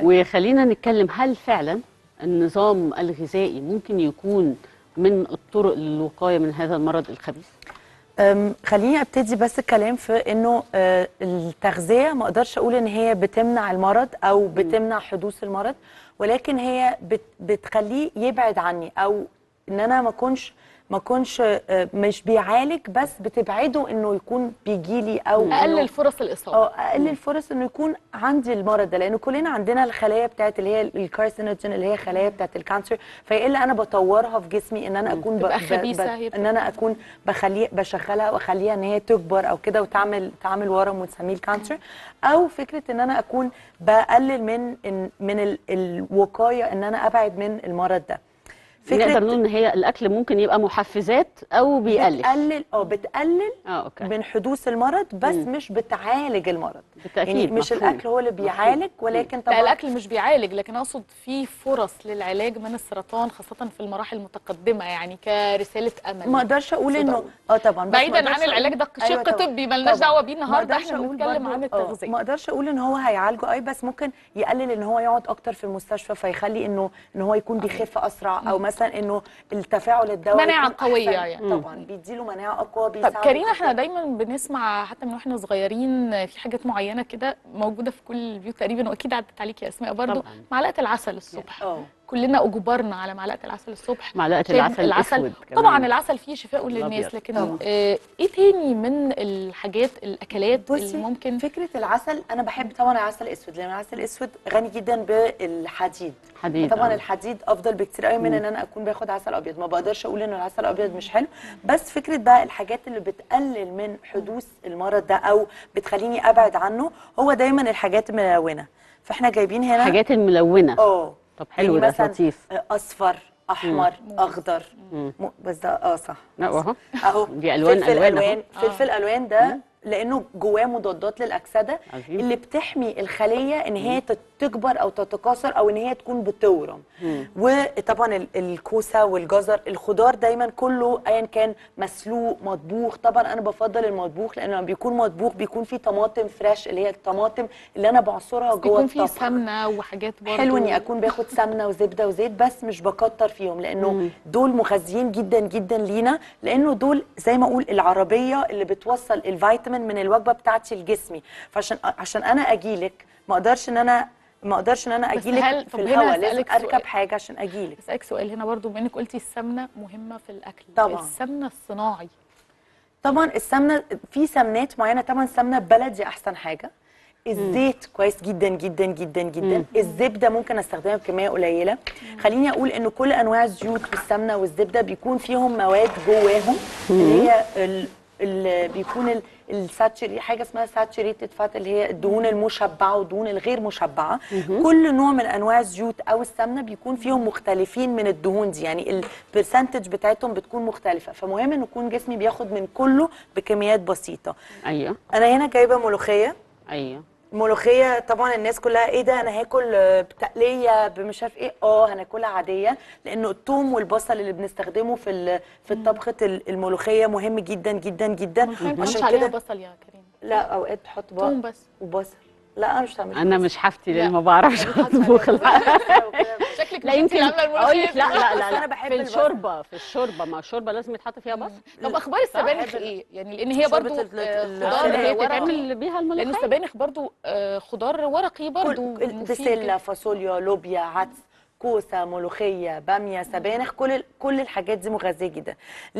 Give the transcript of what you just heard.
وخلينا نتكلم هل فعلا النظام الغذائي ممكن يكون من الطرق للوقايه من هذا المرض الخبيث أم، خليني ابتدي بس الكلام في انه آه، التغذيه ما اقدرش اقول ان هي بتمنع المرض او بتمنع حدوث المرض ولكن هي بت بتخليه يبعد عني او ان انا ما اكونش ما اكونش آه، مش بيعالج بس بتبعده انه يكون بيجي لي او إنه- اقلل فرص الاصابه اه اقلل فرص انه يكون عندي المرض ده لان كلنا عندنا الخلايا بتاعت اللي هي الكارسينوجين اللي هي خلايا بتاعت الكانسر فايه اللي انا بطورها في جسمي ان انا اكون تبقى خبيثة هي ان انا اكون بخليه بشغلها واخليها ان هي تكبر او كده وتعمل تعمل ورم ونسميه الكانسر او فكره ان انا اكون بقلل من إن من ال- الوقايه ان انا ابعد من المرض ده نقدر نقول ان هي الاكل ممكن يبقى محفزات او بيقلل بتقلل اه بتقلل اه اوكي من حدوث المرض بس مش بتعالج المرض بالتاكيد يعني مش مفهوم. الاكل هو اللي بيعالج ولكن لا طبعا الاكل مش بيعالج لكن اقصد في فرص للعلاج من السرطان خاصه في المراحل المتقدمه يعني كرساله امل ما اقدرش اقول انه اه طبعا بس ما بعيدا أقدرش عن العلاج ده أقول- شق أيوة طبعاً. طبي ملناش طبعاً. دعوه بيه ما النهارده أقدرش احنا أقول بنتكلم برضو- عن آه، التغذيه ما اقدرش اقول ان هو هيعالجه اي بس ممكن يقلل ان هو يقعد اكتر في المستشفى فيخلي انه ان هو يكون بيخف اسرع او مثلا انه التفاعل الدوري مناعة يكون قوية أحسن. يعني. طبعا بيديله مناعه اقوى طب بيساعده كريم في احنا كده. دايما بنسمع حتى من واحنا صغيرين في حاجات معينه كده موجوده في كل البيوت تقريبا واكيد عدت عليكي يا اسماء برضو طبعاً. معلقه العسل الصبح اه كلنا اجبرنا على معلقه العسل الصبح معلقه شايف العسل الاسود كمان. طبعا العسل فيه شفاء الأبيض. للناس لكن طبعاً. آه ايه تاني من الحاجات الاكلات اللي بصي ممكن فكره العسل انا بحب طبعا العسل الاسود لان العسل الاسود غني جدا بالحديد حديد طبعا آه. الحديد افضل بكتير قوي من ان انا اكون باخد عسل ابيض ما بقدرش اقول ان العسل الابيض مش حلو بس فكره بقى الحاجات اللي بتقلل من حدوث المرض ده او بتخليني ابعد عنه هو دايما الحاجات الملونه فاحنا جايبين هنا الحاجات الملونه اه طب حلو يعني ده مثلاً لطيف اصفر احمر اخضر مم. م- بس ده اه صح لا اهو اهو دي ألوان- فلفل ألوان أهو. الوان فلفل الوان ده لانه جواه مضادات للاكسده عظيم. اللي بتحمي الخليه ان هي تت- تكبر او تتكاثر او ان هي تكون بتورم وطبعا ال- الكوسه والجزر الخضار دايما كله ايا كان مسلوق مطبوخ طبعا انا بفضل المطبوخ لانه لما بيكون مطبوخ بيكون فيه طماطم فريش اللي هي الطماطم اللي انا بعصرها جوه بيكون فيه الطبخ سمنه وحاجات برضو حلو اني اكون باخد سمنه وزبده وزيت بس مش بكتر فيهم لانه دول مغذيين جدا جدا لينا لانه دول زي ما اقول العربيه اللي بتوصل الفيتامين من الوجبه بتاعتي لجسمي فعشان عشان انا اجيلك ما اقدرش ان انا ما اقدرش ان انا بس اجيلك هل- في طب هنا الهواء لازم هسألك اركب سؤال. حاجه عشان اجيلك اسالك سؤال هنا برضو بما انك قلتي السمنه مهمه في الاكل طبعاً. السمنه الصناعي طبعا السمنه في سمنات معينه طبعا السمنه بلدي احسن حاجه الزيت كويس جدا جدا جدا جدا الزبده ممكن استخدمها بكميه قليله خليني اقول ان كل انواع الزيوت والسمنه والزبده بيكون فيهم مواد جواهم اللي هي ال- اللي بيكون ال- الساتشري حاجه اسمها ساتشريتد فات اللي هي الدهون المشبعه والدهون الغير مشبعه كل نوع من انواع الزيوت او السمنه بيكون فيهم مختلفين من الدهون دي يعني البرسنتج بتاعتهم بتكون مختلفه فمهم ان يكون جسمي بياخد من كله بكميات بسيطه ايوه انا هنا جايبه ملوخيه ايوه ملوخيه طبعا الناس كلها ايه ده انا هاكل آه، بتقليه بمش عارف ايه اه هناكلها عاديه لانه الثوم والبصل اللي بنستخدمه في ال- في طبخه ال- الملوخيه مهم جدا جدا جدا ما ينفعش عشان عليها كده بصل يا كريم لا اوقات بحط توم بقى بس وبصل لا انا مش هعمل انا مش حافتي لان لا. ما بعرفش ما بتحطش اطبخ عليها لا شكلك مش انتي يمكن اللي عامله اقول الملوخيه لك لا لا لا, بس لا. أنا بحب في البصل. الشوربه في الشوربه ما الشوربه لازم يتحط فيها بصل طب اخبار السبانخ بحب ال- ايه يعني لان هي شوربة برضو ال- آه، ال- خضار اللي هي ورقي بتتعمل بيها لان الملوخيه السبانخ برضو آه، خضار ورقي برضو كل مفيد بسله جداً. فاصوليا لوبيا عدس كوسه ملوخيه باميه سبانخ كل ال- كل الحاجات دي مغذيه جدا